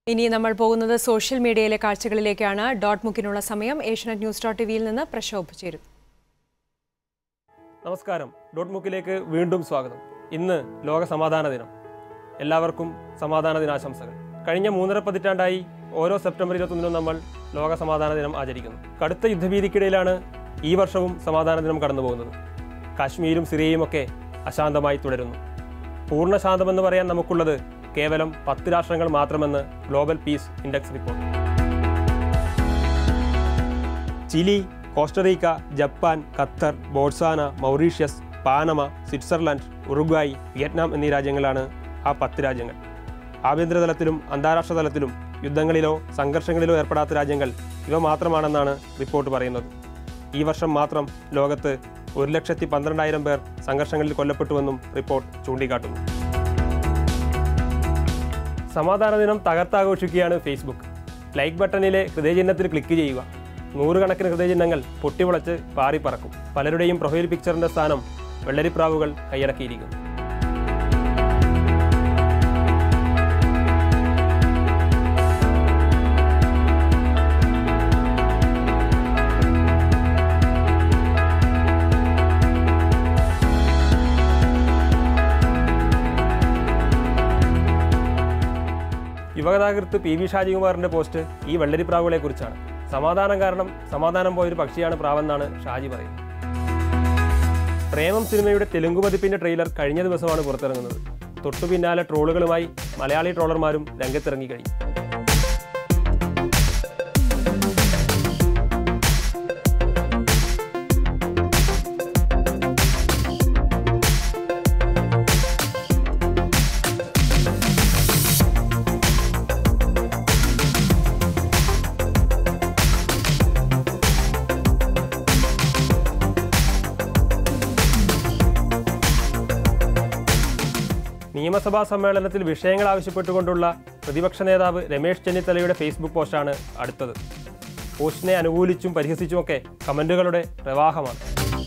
ഇനി നമ്മൾ പോകുന്നത് സോഷ്യൽ മീഡിയയിലെ കാഴ്ചകളിലേക്കാണ് ഡോട്ട് മുക്കിനുള്ള സമയം ഏഷ്യനെറ്റ് ന്യൂസ് ഡോട്ട് ടിവിയിൽ നിന്ന് പ്രക്ഷോഭ് ചേരുന്നു നമസ്കാരം ഡോട്ട് മുക്കിലേക്ക് വീണ്ടും സ്വാഗതം ഇന്ന് ലോക സമാധാന ദിനം എല്ലാവർക്കും സമാധാന ദിനാശംസകൾ കഴിഞ്ഞ മൂന്നര പതിറ്റാണ്ടായി ഓരോ സെപ്റ്റംബർ ഇരുപത്തൊന്നിനും നമ്മൾ ലോക സമാധാന ദിനം ആചരിക്കുന്നു കടുത്ത യുദ്ധഭീതിക്കിടയിലാണ് ഈ വർഷവും സമാധാന ദിനം കടന്നു പോകുന്നത് കാശ്മീരും സിറിയയും ഒക്കെ അശാന്തമായി തുടരുന്നു പൂർണ്ണ ശാന്തമെന്ന് പറയാൻ നമുക്കുള്ളത് കേവലം പത്ത് രാഷ്ട്രങ്ങൾ മാത്രമെന്ന് global peace index report Chile Costa Rica Japan Qatar Botswana Mauritius Panama Switzerland Uruguay Vietnam എന്നീ രാജ്യങ്ങളാണ് ആ പത്ത് രാജ്യങ്ങൾ ആഭ്യന്തര തലത്തിലും അന്താരാഷ്ട്ര തലത്തിലും യുദ്ധങ്ങളിലോ സംഘർഷങ്ങളിലോ ഏർപ്പെടാത്ത രാജ്യങ്ങൾ ഇവ മാത്രമാണെന്നാണ് റിപ്പോർട്ട് പറയുന്നത് ഈ വർഷം മാത്രം ലോകത്ത് ഒരു ലക്ഷത്തി പന്ത്രണ്ടായിരം പേർ സംഘർഷങ്ങളിൽ കൊല്ലപ്പെട്ടുവെന്നും റിപ്പോർട്ട് ചൂണ്ടിക്കാട്ടുന്നു സമാധാന ദിനം തകർത്താഘോഷിക്കുകയാണ് ഫേസ്ബുക്ക് ലൈക്ക് ബട്ടണിലെ ഹൃദയചിഹ്നത്തിൽ ക്ലിക്ക് ചെയ്യുക നൂറുകണക്കിന് ഹൃദയചിഹ്നങ്ങൾ പൊട്ടിമുളച്ച് പാറിപ്പറക്കും പലരുടെയും പ്രൊഫൈൽ പിക്ചറിന്റെ സ്ഥാനം വെള്ളരിപ്രാവുകൾ കൈയടക്കിയിരിക്കുന്നു യുവകഥാകൃത്ത് പി വി ഷാജികുമാറിന്റെ പോസ്റ്റ് ഈ വെള്ളരിപ്രാവുകളെ കുറിച്ചാണ് സമാധാനം കാരണം സമാധാനം പോയൊരു പക്ഷിയാണ് പ്രാവെന്നാണ് ഷാജി പറയുന്നത് പ്രേമം സിനിമയുടെ തെലുങ്കു പതിപ്പിന്റെ ട്രെയിലർ കഴിഞ്ഞ ദിവസമാണ് പുറത്തിറങ്ങുന്നത് തൊട്ടു പിന്നാലെ ട്രോളുകളുമായി മലയാളി ട്രോളർമാരും രംഗത്തിറങ്ങി കഴിഞ്ഞു നിയമസഭാ സമ്മേളനത്തിൽ വിഷയങ്ങൾ ആവശ്യപ്പെട്ടുകൊണ്ടുള്ള പ്രതിപക്ഷ നേതാവ് രമേശ് ചെന്നിത്തലയുടെ ഫേസ്ബുക്ക് പോസ്റ്റാണ് അടുത്തത് പോസ്റ്റിനെ അനുകൂലിച്ചും പരിഹസിച്ചുമൊക്കെ കമന്റുകളുടെ പ്രവാഹമാണ്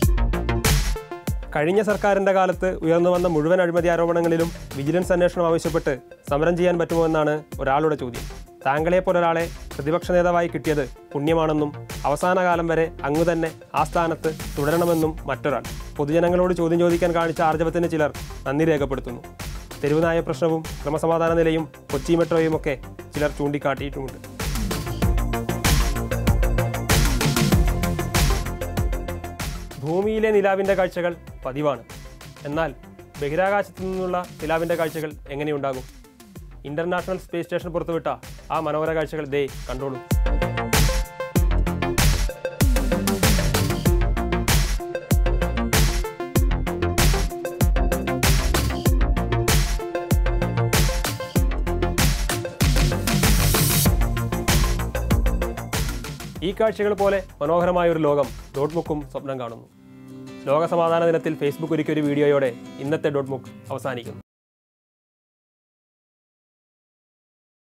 കഴിഞ്ഞ സർക്കാരിന്റെ കാലത്ത് ഉയർന്നു വന്ന മുഴുവൻ അഴിമതി ആരോപണങ്ങളിലും വിജിലൻസ് അന്വേഷണം ആവശ്യപ്പെട്ട് സമരം ചെയ്യാൻ പറ്റുമോ എന്നാണ് ഒരാളുടെ ചോദ്യം താങ്കളെ പോലൊരാളെ പ്രതിപക്ഷ നേതാവായി കിട്ടിയത് പുണ്യമാണെന്നും അവസാന കാലം വരെ അങ്ങു തന്നെ ആ സ്ഥാനത്ത് തുടരണമെന്നും മറ്റൊരാൾ പൊതുജനങ്ങളോട് ചോദ്യം ചോദിക്കാൻ കാണിച്ച ആർജവത്തിന് ചിലർ നന്ദി രേഖപ്പെടുത്തുന്നു തെരുവുനായ പ്രശ്നവും ക്രമസമാധാന നിലയും കൊച്ചി മെട്രോയും ഒക്കെ ചിലർ ചൂണ്ടിക്കാട്ടിയിട്ടുമുണ്ട് ഭൂമിയിലെ നിലാവിൻ്റെ കാഴ്ചകൾ പതിവാണ് എന്നാൽ ബഹിരാകാശത്തു നിന്നുള്ള നിലാവിൻ്റെ കാഴ്ചകൾ എങ്ങനെയുണ്ടാകും ഇന്റർനാഷണൽ സ്പേസ് സ്റ്റേഷൻ പുറത്തുവിട്ട ആ മനോഹര കാഴ്ചകൾ ദേ കണ്ടോളൂ ഈ കാഴ്ചകൾ പോലെ മനോഹരമായ ഒരു ലോകം ഡോട്ട് ബുക്കും സ്വപ്നം കാണുന്നു ലോക സമാധാന ദിനത്തിൽ ഫേസ്ബുക്ക് ഒരുക്കിയ ഒരു വീഡിയോയോടെ ഇന്നത്തെ ഡോട്ട് ബുക്ക് അവസാനിക്കുന്നു